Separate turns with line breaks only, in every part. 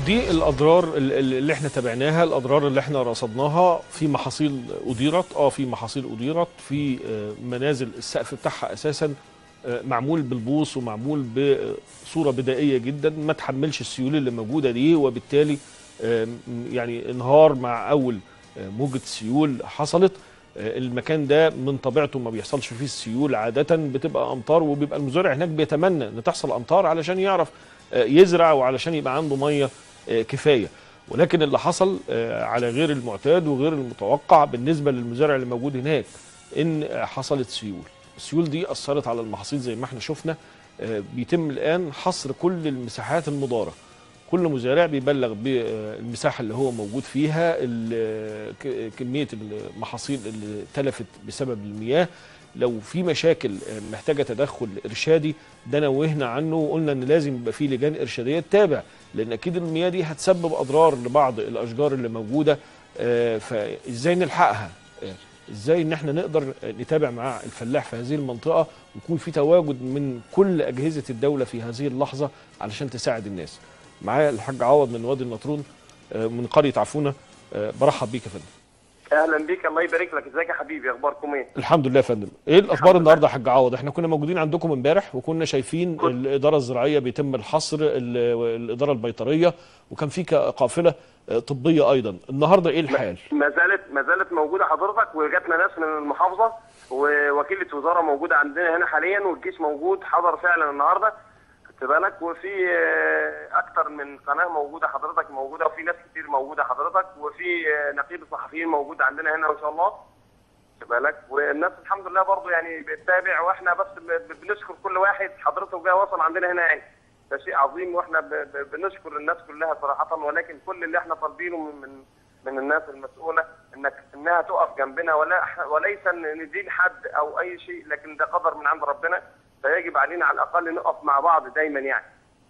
دي الاضرار ال- ال- اللي احنا تابعناها الاضرار اللي احنا رصدناها في محاصيل اديرت اه في محاصيل اديرت في آه، منازل السقف بتاعها اساسا آه، معمول بالبوص ومعمول بصوره بدائيه جدا ما تحملش السيول اللي موجوده دي وبالتالي آه، م- يعني انهار مع اول آه، موجه سيول حصلت آه، المكان ده من طبيعته ما بيحصلش فيه السيول عاده بتبقى امطار وبيبقى المزارع هناك بيتمنى ان تحصل امطار علشان يعرف آه، يزرع وعلشان يبقى عنده ميه آه، كفايه ولكن اللي حصل آه، على غير المعتاد وغير المتوقع بالنسبه للمزارع اللي موجود هناك ان آه، حصلت سيول السيول دي اثرت على المحاصيل زي ما احنا شفنا آه، بيتم الان حصر كل المساحات المضاره كل مزارع بيبلغ بالمساحه اللي هو موجود فيها ال- ك- كميه المحاصيل اللي تلفت بسبب المياه لو في مشاكل آه، محتاجه تدخل ارشادي ده نوهنا عنه وقلنا ان لازم يبقى في لجان ارشاديه تتابع لان اكيد المياه دي هتسبب اضرار لبعض الاشجار اللي موجوده آه، فازاي نلحقها آه، ازاي ان احنا نقدر نتابع مع الفلاح في هذه المنطقه ويكون في تواجد من كل اجهزه الدوله في هذه اللحظه علشان تساعد الناس معايا الحاج عوض من وادي النطرون آه، من قريه عفونه آه، برحب بيك يا فندم
اهلا بيك الله يبارك لك ازيك يا حبيبي اخباركم ايه
الحمد لله يا فندم ايه الاخبار النهارده يا حاج عوض احنا كنا موجودين عندكم امبارح وكنا شايفين
كنت-
الاداره الزراعيه بيتم الحصر ال- الاداره البيطريه وكان في ك- قافله آه، طبيه ايضا النهارده ايه الحال
ما زالت ما زالت موجوده حضرتك وجاتنا ناس من المحافظه ووكيله وزاره موجوده عندنا هنا حاليا والجيش موجود حضر فعلا النهارده خدت بالك وفي آه، اكتر من قناه موجوده حضرتك موجوده وفي ناس كتير موجوده حضرتك وفي آه، نقيب الصحفيين موجود عندنا هنا ان شاء الله خدت بالك والناس الحمد لله برضو يعني بتتابع واحنا بس ب- بنشكر كل واحد حضرته جه وصل عندنا هنا يعني ده شيء عظيم واحنا ب- ب- بنشكر الناس كلها صراحه ولكن كل اللي احنا طالبينه من من من الناس المسؤوله انك انها تقف جنبنا ولا وليس ان ندين حد او اي شيء لكن ده قدر من عند ربنا فيجب علينا على الاقل نقف مع بعض دايما يعني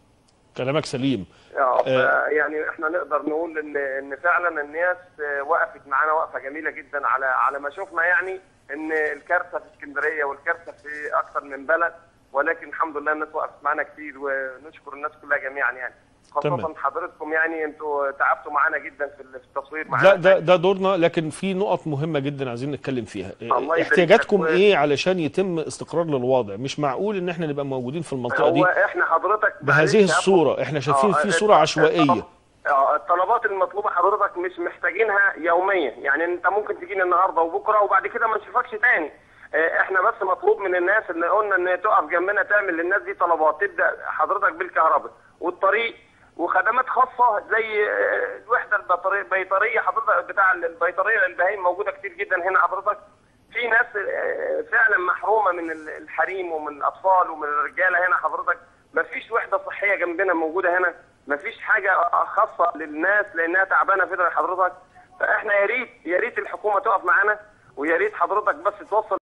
كلامك سليم
اه
آه.
ف- يعني احنا نقدر نقول ان ان فعلا الناس آه، وقفت معانا وقفه جميله جدا على على ما شفنا يعني ان الكارثه في اسكندريه والكارثه في اكثر من بلد ولكن الحمد لله الناس وقفت معانا كتير ونشكر الناس كلها جميعا يعني
تمام.
خاصه حضرتكم يعني انتوا تعبتوا معانا جدا في ال- في التصوير معانا
لا ده ده دورنا لكن في نقط مهمه جدا عايزين نتكلم فيها
الله يبارك
احتياجاتكم
لك.
ايه علشان يتم استقرار للوضع مش معقول ان احنا نبقى موجودين في المنطقه دي
هو احنا حضرتك
بهذه
معلش
الصوره احنا شايفين
آه،
في
الط-
صوره عشوائيه
الطلب- اه الطلبات المطلوبه حضرتك مش محتاجينها يوميا يعني انت ممكن تجيني النهارده وبكره وبعد كده ما نشوفكش تاني آه، احنا بس مطلوب من الناس اللي قلنا ان تقف جنبنا تعمل للناس دي طلبات تبدا حضرتك بالكهرباء والطريق وخدمات خاصه زي آه، الوحده البيطريه البيطريه حضرتك بتاع البيطريه البهايم موجوده كتير جدا هنا حضرتك في ناس آه، فعلا محرومه من ال- الحريم ومن الاطفال ومن الرجاله هنا حضرتك ما فيش وحده صحيه جنبنا موجوده هنا ما فيش حاجه خاصه للناس لانها تعبانه في حضرتك فاحنا يا ريت يا ريت الحكومه تقف معانا ويا ريت حضرتك بس توصل